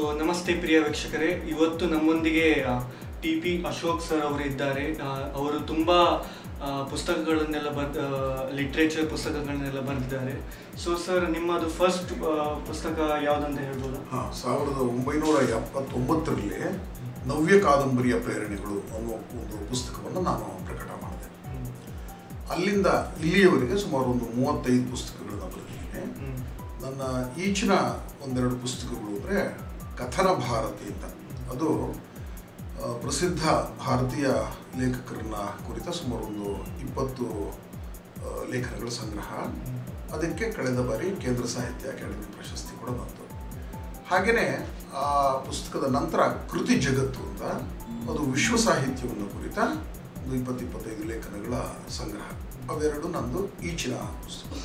ನಮಸ್ತೆ ಪ್ರಿಯ ವೀಕ್ಷಕರೇ ಇವತ್ತು ನಮ್ಮೊಂದಿಗೆ ಟಿ ಪಿ ಅಶೋಕ್ ಸರ್ ಅವರು ಇದ್ದಾರೆ ಆ, ಅವರು ತುಂಬ ಆ, ಪುಸ್ತಕಗಳನ್ನೆಲ್ಲ ಬರ್ ಲಿಟ್ರೇಚರ್ ಪುಸ್ತಕಗಳನ್ನೆಲ್ಲ ಬರೆದಿದ್ದಾರೆ ಸೊ ಸರ್ ನಿಮ್ಮದು ಫಸ್ಟ್ ಪುಸ್ತಕ ಯಾವುದಂತ ಹೇಳ್ಬೋದಾ ಹಾ, ಸಾವಿರದ ಒಂಬೈನೂರ ಎಪ್ಪತ್ತೊಂಬತ್ತರಲ್ಲಿ ನವ್ಯ ಕಾದಂಬರಿಯ ಪ್ರೇರಣೆಗಳು ಅನ್ನೋ ಒಂದು ಪುಸ್ತಕವನ್ನು ನಾನು ಪ್ರಕಟ ಮಾಡಿದೆ ಅಲ್ಲಿಂದ ಇಲ್ಲಿಯವರೆಗೆ ಸುಮಾರು ಒಂದು ಮೂವತ್ತೈದು ಪುಸ್ತಕಗಳನ್ನ ಬರೆದಿದ್ದೇನೆ ಹ್ಮ್. ನನ್ನ ಈಚಿನ ಒಂದೆರಡು ಪುಸ್ತಕಗಳು ಅಂದರೆ ಕಥನ ಭಾರತಿ ಅಂತ ಅದು ಆ, ಪ್ರಸಿದ್ಧ ಭಾರತೀಯ ಲೇಖಕರನ್ನ ಕುರಿತ ಸುಮಾರು ಒಂದು ಇಪ್ಪತ್ತು ಆ, ಲೇಖನಗಳ ಸಂಗ್ರಹ ಅದಕ್ಕೆ ಕಳೆದ ಬಾರಿ ಕೇಂದ್ರ ಸಾಹಿತ್ಯ ಅಕಾಡೆಮಿ ಪ್ರಶಸ್ತಿ ಕೂಡ ಬಂತು ಹಾಗೆಯೇ ಆ ಪುಸ್ತಕದ ನಂತರ ಕೃತಿ ಜಗತ್ತು ಅಂತ ಅದು ವಿಶ್ವ ಸಾಹಿತ್ಯವನ್ನು ಕುರಿತ ಒಂದು ಇಪ್ಪತ್ತು ಇಪ್ಪತ್ತೈದು ಲೇಖನಗಳ ಸಂಗ್ರಹ ಅವೆರಡು ನಂದು ಈಚಿನ ಪುಸ್ತಕ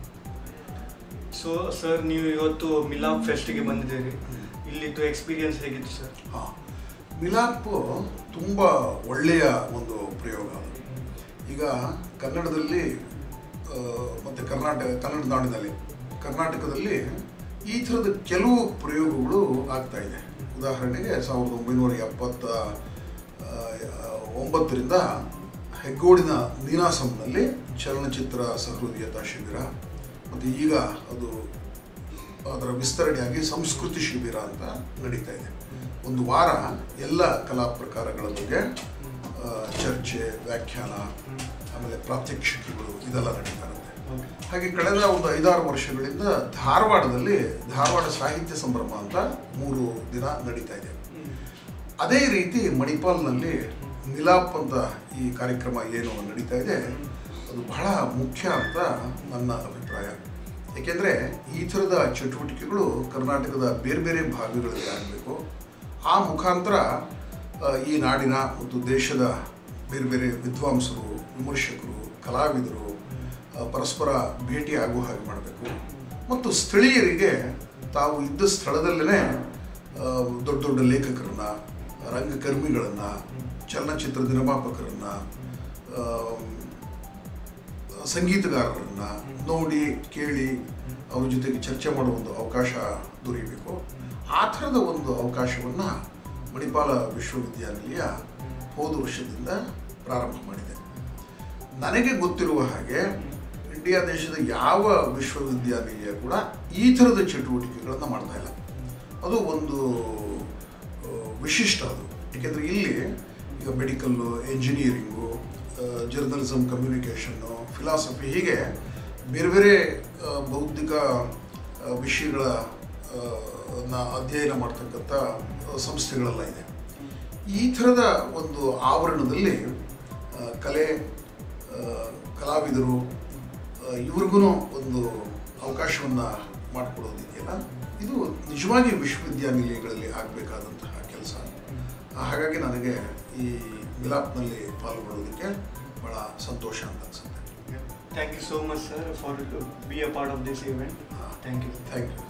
ಸೊ ಸರ್ ನೀವು ಇವತ್ತು ಮಿಲಾಪ್ ಫೆಸ್ಟಿಗೆ ಬಂದಿದ್ದೀರಿ ಇಲ್ಲಿದ್ದು ಎಕ್ಸ್ಪೀರಿಯನ್ಸ್ ಹೇಗಿತ್ತು ಸರ್ ಹಾಂ ಮಿಲಾಪ್ ತುಂಬ ಒಳ್ಳೆಯ ಒಂದು ಪ್ರಯೋಗ ಅದು ಈಗ ಕನ್ನಡದಲ್ಲಿ ಆ, ಮತ್ತು ಕರ್ನಾಟಕ ಕನ್ನಡ ನಾಡಿನಲ್ಲಿ ಕರ್ನಾಟಕದಲ್ಲಿ ಈ ಥರದ ಕೆಲವು ಪ್ರಯೋಗಗಳು ಆಗ್ತಾ ಇದೆ ಉದಾಹರಣೆಗೆ ಸಾವಿರದ ಒಂಬೈನೂರ ಎಪ್ಪತ್ತ ಆ, ಒಂಬತ್ತರಿಂದ ಹೆಗ್ಗೋಡಿನ ನೀನಾಸಂನಲ್ಲಿ ಚಲನಚಿತ್ರ ಸಹೃದಯತಾ ಶಿಬಿರ ಮತ್ತು ಈಗ ಅದು ಅದರ ವಿಸ್ತರಣೆಯಾಗಿ ಸಂಸ್ಕೃತಿ ಶಿಬಿರ ಅಂತ ನಡೀತಾ ಇದೆ ಒಂದು ವಾರ ಎಲ್ಲ ಕಲಾ ಪ್ರಕಾರಗಳ ಬಗ್ಗೆ ಆ, ಚರ್ಚೆ ವ್ಯಾಖ್ಯಾನ ಆಮೇಲೆ ಪ್ರಾತ್ಯಕ್ಷಿಕೆಗಳು ಇದೆಲ್ಲ ನಡೀತಾ ಇರುತ್ತೆ ಹಾಗೆ ಕಳೆದ ಒಂದು ಐದಾರು ವರ್ಷಗಳಿಂದ ಧಾರವಾಡದಲ್ಲಿ ಧಾರವಾಡ ಸಾಹಿತ್ಯ ಸಂಭ್ರಮ ಅಂತ ಮೂರು ದಿನ ನಡೀತಾ ಇದೆ ಅದೇ ರೀತಿ ಮಣಿಪಾಲ್ನಲ್ಲಿ ಮಿಲಾಪ್ ಅಂತ ಈ ಕಾರ್ಯಕ್ರಮ ಏನು ನಡೀತಾ ಇದೆ ಅದು ಬಹಳ ಮುಖ್ಯ ಅಂತ ನನ್ನ ಅಭಿಪ್ರಾಯ ಏಕೆಂದರೆ ಈ ಥರದ ಚಟುವಟಿಕೆಗಳು ಕರ್ನಾಟಕದ ಬೇರೆ ಬೇರೆ ಭಾಗಗಳಲ್ಲಿ ಆಗಬೇಕು ಆ ಮುಖಾಂತರ ಆ, ಈ ನಾಡಿನ ಮತ್ತು ದೇಶದ ಬೇರೆ ಬೇರೆ ವಿದ್ವಾಂಸರು ವಿಮರ್ಶಕರು ಕಲಾವಿದರು ಆ, ಪರಸ್ಪರ ಭೇಟಿ ಆಗುವ ಹಾಗೆ ಮಾಡಬೇಕು ಮತ್ತು ಸ್ಥಳೀಯರಿಗೆ ತಾವು ಇದ್ದ ಸ್ಥಳದಲ್ಲೇ ದೊಡ್ಡ ದೊಡ್ಡ ಲೇಖಕರನ್ನ ರಂಗಕರ್ಮಿಗಳನ್ನು ಚಲನಚಿತ್ರ ನಿರ್ಮಾಪಕರನ್ನ ಆ, ಸಂಗೀತಗಾರರನ್ನ ನೋಡಿ ಕೇಳಿ ಅವ್ರ ಜೊತೆಗೆ ಚರ್ಚೆ ಮಾಡುವ ಒಂದು ಅವಕಾಶ ದೊರೆಯಬೇಕು ಆ ಥರದ ಒಂದು ಅವಕಾಶವನ್ನು ಮಣಿಪಾಲ ವಿಶ್ವವಿದ್ಯಾನಿಲಯ ಹೋದ ವರ್ಷದಿಂದ ಪ್ರಾರಂಭ ಮಾಡಿದೆ ನನಗೆ ಗೊತ್ತಿರುವ ಹಾಗೆ ಇಂಡಿಯಾ ದೇಶದ ಯಾವ ವಿಶ್ವವಿದ್ಯಾನಿಲಯ ಕೂಡ ಈ ಥರದ ಚಟುವಟಿಕೆಗಳನ್ನು ಮಾಡ್ತಾ ಇಲ್ಲ ಅದು ಒಂದು ಆ, ವಿಶಿಷ್ಟ ಅದು ಏಕೆಂದರೆ ಇಲ್ಲಿ ಈಗ medical engineering journalism communication philosophy ಹೀಗೆ ಬೇರೆ ಬೇರೆ ಆ, ಬೌದ್ಧಿಕ ಆ, ವಿಷಯಗಳ ಆ, ನ ಅಧ್ಯಯನ ಮಾಡ್ತಕ್ಕಂಥ ಆ, ಸಂಸ್ಥೆಗಳೆಲ್ಲ ಇದೆ ಈ ಥರದ ಒಂದು ಆವರಣದಲ್ಲಿ ಆ, ಕಲೆ ಆ, ಕಲಾವಿದರು ಇವ್ರಿಗೂ ಒಂದು ಅವಕಾಶವನ್ನು ಮಾಡಿಕೊಡೋದಿದೆಯಲ್ಲ ಇದು ನಿಜವಾಗಿ ವಿಶ್ವವಿದ್ಯಾನಿಲಯಗಳಲ್ಲಿ ಆಗಬೇಕಾದಂತಹ ಕೆಲಸ ಹಾಗಾಗಿ ನನಗೆ ಈ ಮಿಲಾಪ್ನಲ್ಲಿ ಪಾಲ್ಗೊಳ್ಳೋದಕ್ಕೆ ಭಾಳ ಸಂತೋಷ ಅಂತ ಅನ್ಸುತ್ತೆ thank you so much sir for be a part of this event thank you thank you